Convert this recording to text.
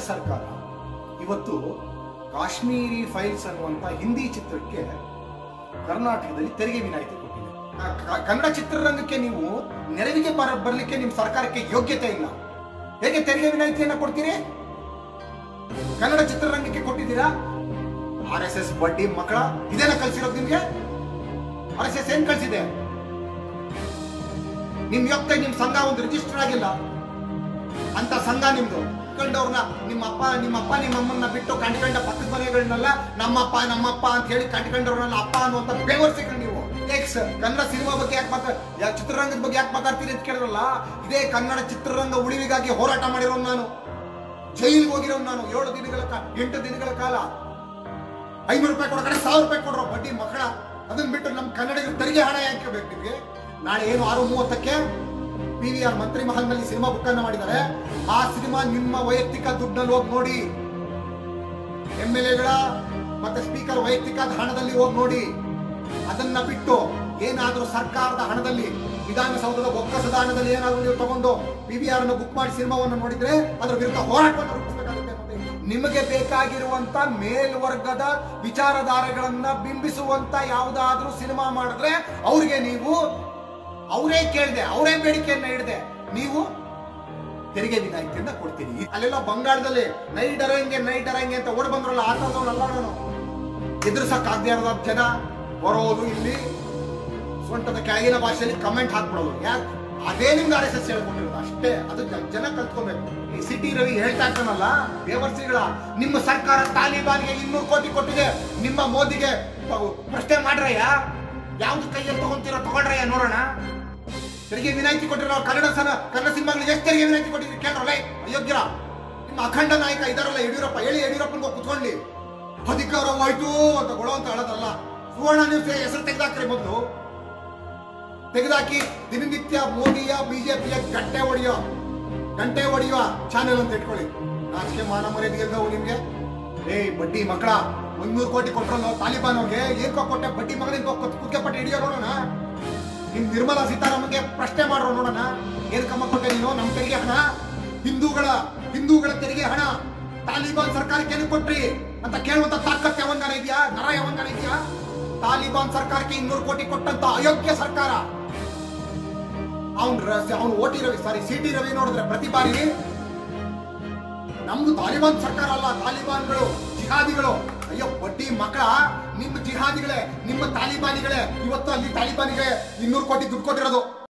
ಸರ್ಕಾರ ಇವತ್ತು ಕಾಶ್ಮೀರಿ ಫೈಲ್ಸ್ ಅನ್ನುವಂತ ಹಿಂದಿ ಚಿತ್ರಕ್ಕೆ ಕರ್ನಾಟಕದಲ್ಲಿ ತೆರಿಗೆ ವಿನಾಯಿತಿ ಕೊಟ್ಟಿದೆ ಆ ಕ- ಕನ್ನಡ ಚಿತ್ರರಂಗಕ್ಕೆ ನೀವು ನೆರವಿಗೆ ಬರ ಬರಲಿಕ್ಕೆ ನಿಮ್ಮ ಸರ್ಕಾರಕ್ಕೆ ಯೋಗ್ಯತೆ ಇಲ್ಲ ಹೇಗೆ ತೆರಿಗೆ ವಿನಾಯಿತಿಯನ್ನ ಕೊಡ್ತೀರಿ ಕನ್ನಡ ಚಿತ್ರರಂಗಕ್ಕೆ ಕೊಟ್ಟಿದ್ದೀರಾ ಆರ್ ಎಸ್ ಎಸ್ ಬಡ್ಡಿ ಮಕ್ಕಳ ಇದೇನ ಕಲ್ಸಿರೋದು ನಿಮ್ಗೆ ಆರ್ ಎಸ್ ಎಸ್ ಏನ್ ಕಳ್ಸಿದೆ ನಿಮ್ ಯೋಗ್ಯತೆ ನಿಮ್ ಸಂಘ ಒಂದು ರಿಜಿಸ್ಟರ್ ಆಗಿಲ್ಲ ಅಂತ ಸಂಘ ನಿಮ್ದು ಕಂಡವ್ರನ್ನ ನಿಮ್ಮ ಅಪ್ಪ ನಿಮ್ಮ ಅಪ್ಪ ನಿಮ್ಮ ಅಮ್ಮನ್ನ ಬಿಟ್ಟು ಕಂಡ್ಕೊಂಡ ಪಕ್ಕದ ಮನೆಗಳನ್ನೆಲ್ಲ ನಮ್ಮಪ್ಪ ನಮ್ಮಪ್ಪ ಅಂತ ಹೇಳಿ ಕಂಡ್ಕೊಂಡವ್ರನ್ನೆಲ್ಲ ಅಪ್ಪ ಅನ್ನುವಂತ ಬೇವರ್ಸಿಗಳು ನೀವು ಎಕ್ಸ್ ಕನ್ನಡ ಸಿನಿಮಾ ಬಗ್ಗೆ ಯಾಕೆ ಮಾತಾ ಯಾಕೆ ಚಿತ್ರರಂಗದ ಬಗ್ಗೆ ಯಾಕೆ ಮಾತಾಡ್ತೀರಿ ಅಂತ ಕೇಳಿದ್ರಲ್ಲ ಇದೇ ಕನ್ನಡ ಚಿತ್ರರಂಗ ಉಳಿವಿಗಾಗಿ ಹೋರಾಟ ಮಾಡಿರೋನು ನಾನು ಜೈಲಿಗೆ ಹೋಗಿರೋನು ನಾನು ಏಳು ದಿನಗಳ ಕಾ ಎಂಟು ದಿನಗಳ ಕಾಲ ಐನೂರು ರೂಪಾಯಿ ಕೊಡೋ ಕಡೆ ಸಾವಿರ ರೂಪಾಯಿ ಕೊಡ್ರೋ ಬಡ್ಡಿ ಮಕ್ಕಳ ಅದನ್ನ ಬಿಟ್ಟು ನಮ್ಮ ಕನ್ನಡಿಗರು ತೆರಿಗೆ ಹಣ ಯಾಕೆ ಬೇಕು ನಿಮಗೆ ನಾಳೆ ಏನು ಆರು ಮೂವತ್ತಕ್ಕೆ ಪಿ ವಿ ಆರ್ ಮಂತ್ರಿ ಮಹಲ್ನಲ್ಲಿ ಸಿನಿಮಾ ಬುಕ್ ಅನ್ನ ಮಾಡಿದ್ದಾರೆ ಆ ಸಿನಿಮಾ ನಿಮ್ಮ ವೈಯಕ್ತಿಕ ದುಡ್ಡಲ್ಲಿ ಹೋಗಿ ನೋಡಿ ಎಂ ಎಲ್ ಎಗಳ ಮತ್ತೆ ಸ್ಪೀಕರ್ ವೈಯಕ್ತಿಕ ಹಣದಲ್ಲಿ ಹೋಗಿ ನೋಡಿ ಅದನ್ನ ಬಿಟ್ಟು ಏನಾದ್ರೂ ಸರ್ಕಾರದ ಹಣದಲ್ಲಿ ವಿಧಾನಸೌಧದ ಬೊಕ್ಕಸದ ಹಣದಲ್ಲಿ ಏನಾದ್ರೂ ನೀವು ತಗೊಂಡು ಪಿ ವಿ ಆರ್ ಬುಕ್ ಮಾಡಿ ಸಿನಿಮಾವನ್ನು ನೋಡಿದ್ರೆ ಅದರ ವಿರುದ್ಧ ಹೋರಾಟವನ್ನು ರೂಪಿಸಬೇಕಾಗುತ್ತೆ ಮತ್ತೆ. ನಿಮಗೆ ಬೇಕಾಗಿರುವಂತ ಮೇಲ್ವರ್ಗದ ವಿಚಾರಧಾರೆಗಳನ್ನ ಬಿಂಬಿಸುವಂತ ಯಾವುದಾದ್ರೂ ಸಿನಿಮಾ ಮಾಡಿದ್ರೆ ಅವ್ರಿಗೆ ನೀವು ಅವರೇ ಕೇಳಿದೆ ಅವರೇ ಬೇಡಿಕೆಯನ್ನ ಹಿಡಿದೆ ನೀವು ತೆರಿಗೆ ವಿನಾಯಿತಿಯನ್ನ ಕೊಡ್ತೀನಿ ಅಲ್ಲೆಲ್ಲ ಬಂಗಾಳದಲ್ಲಿ ನೈಟ್ ಅರಂಗೆ ನೈಟ್ ಅರಂಗೆ ಅಂತ ಓಡ್ ಬಂದ್ರಲ್ಲ ಆ ಥರದವ್ನಲ್ಲ ನಾನು ಎದುರಿಸಕ್ಕಾಗದೇ ಇರೋದ ಜನ ಬರೋದು ಇಲ್ಲಿ ಸೊಂಟದ ಕೆಳಗಿನ ಭಾಷೆಯಲ್ಲಿ ಕಮೆಂಟ್ ಹಾಕ್ಬಿಡೋದು ಯಾಕೆ ಅದೇ ನಿಮ್ಗೆ ಆರ್ ಎಸ್ ಎಸ್ ಹೇಳ್ಕೊಂಡಿರೋದು ಅಷ್ಟೇ ಅದು ಜ- ಜನ ಕಲ್ತ್ಕೋಬೇಕು ಈ ಸಿಟಿ ರವಿ ಹೇಳ್ತಾ ಇರ್ತಾನಲ್ಲ ಬೇವರ್ಸಿಗಳ ನಿಮ್ಮ ಸರ್ಕಾರ ತಾಲಿಬಾನ್ಗೆ ಇನ್ನೂರು ಕೋಟಿ ಕೊಟ್ಟಿದೆ ನಿಮ್ಮ ಮೋದಿಗೆ ಪ- ಪ್ರಶ್ನೆ ಮಾಡ್ರಯ್ಯ ಯಾವ್ದು ಕೈಯಲ್ಲಿ ತಗೊಂತೀರೋ ತಗೊಂಡ್ರಯ್ಯ ನೋಡೋಣ ತೆರಿಗೆ ವಿನಾಯಿತಿ ಕೊಟ್ಟಿರೋ ಕನ್ನಡ ಸನ ಕನ್ನಡ ಸಿನಿಮಾಗಳಿಗೆ ಎಷ್ಟು ತೆರಿಗೆ ವಿನಾಯಿತಿ ಕೊಟ್ಟಿದ್ರಿ ಕೇಳ್ರಲ್ಲ ಅಯೋಗ್ಯರ ನಿಮ್ಮ ಅಖಂಡ ನಾಯಕ ಇದಾರಲ್ಲ ಯಡಿಯೂರಪ್ಪ ಹೇಳಿ ಯಡಿಯೂರಪ್ಪನಿಗೆ ಕುತ್ಕೊಳ್ಳಿ ಅಧಿಕಾರವಾಯ್ತು ಅಂತ ಗೊಳೋ ಅಂತ ಹೇಳೋದಲ್ಲ ಸುವರ್ಣ ನ್ಯೂಸ್ ಹೆಸರು ತೆಗೆದಾಕ್ರಿ ಮೊದಲು ತೆಗೆದಾಕಿ ದಿನನಿತ್ಯ ಮೋದಿಯ ಬಿಜೆಪಿಯ ಗಂಟೆ ಹೊಡೆಯೋ ಗಂಟೆ ಹೊಡೆಯುವ ಚಾನೆಲ್ ಅಂತ ಇಟ್ಕೊಳ್ಳಿ ನಾಚಿಕೆ ಮಾನ ಮರ್ಯಾದೆ ಇಲ್ದವು ನಿಮ್ಗೆ ಏಯ್ ಬಡ್ಡಿ ಮಕ್ಕಳ ಮುನ್ನೂರು ಕೋಟಿ ಕೊಟ್ರಲ್ಲ ತಾಲಿಬಾನ್ ಅವ್ರಿಗೆ ಏನ್ ಕೊಟ್ಟೆ ಬಡ್ಡಿ ಮಗನಿಗೆ ಕುಕ್ಕೆ ಪಟ್ಟು ಹಿಡಿಯೋ ನೋಡೋಣ ನಿಮ್ ನಿರ್ಮಲಾ ಸೀತಾರಾಮನ್ಗೆ ಪ್ರಶ್ನೆ ಮಾಡ್ರೋ ನೋಡೋಣ ಏನ್ ಕಮ್ಮ ಕೊಟ್ಟೆ ನೀನು ನಮ್ ತೆರಿಗೆ ಹಣ ಹಿಂದೂಗಳ ಹಿಂದೂಗಳ ತೆರಿಗೆ ಹಣ ತಾಲಿಬಾನ್ ಸರ್ಕಾರಕ್ಕೆ ಏನು ಕೊಟ್ರಿ ಅಂತ ಕೇಳುವಂತ ತಾಕತ್ ಯಾವಂಗಾನ ಇದೆಯಾ ನರ ಯಾವಂಗಾನ ಇದೆಯಾ ತಾಲಿಬಾನ್ ಸರ್ಕಾರಕ್ಕೆ ಇನ್ನೂರು ಕೋಟಿ ಕೊಟ್ಟಂತ ಅಯೋಗ್ಯ ಸರ್ಕಾರ ಅವ್ನ್ ಅವ್ನು OT Ravi sorry CT Ravi ನೋಡಿದ್ರೆ ಪ್ರತಿ ಬಾರಿ ನಮ್ದು ತಾಲಿಬಾನ್ ಸರ್ಕಾರ ಅಲ್ಲ ತಾಲಿಬಾನ್ಗಳು ಜಿಹಾದಿಗಳು ಅಯ್ಯೋ ಬಡ್ಡಿ ಮಕ್ಕಳ ನಿಮ್ಮ ಜಿಹಾದಿಗಳೇ ನಿಮ್ಮ ತಾಲಿಬಾನಿಗಳೇ ಇವತ್ತು ಅಲ್ಲಿ ತಾಲಿಬಾನಿಗೆ ಇನ್ನೂರು ಕೋಟಿ ದುಡ್ಡು ಕೊಟ್ಟಿರೋದು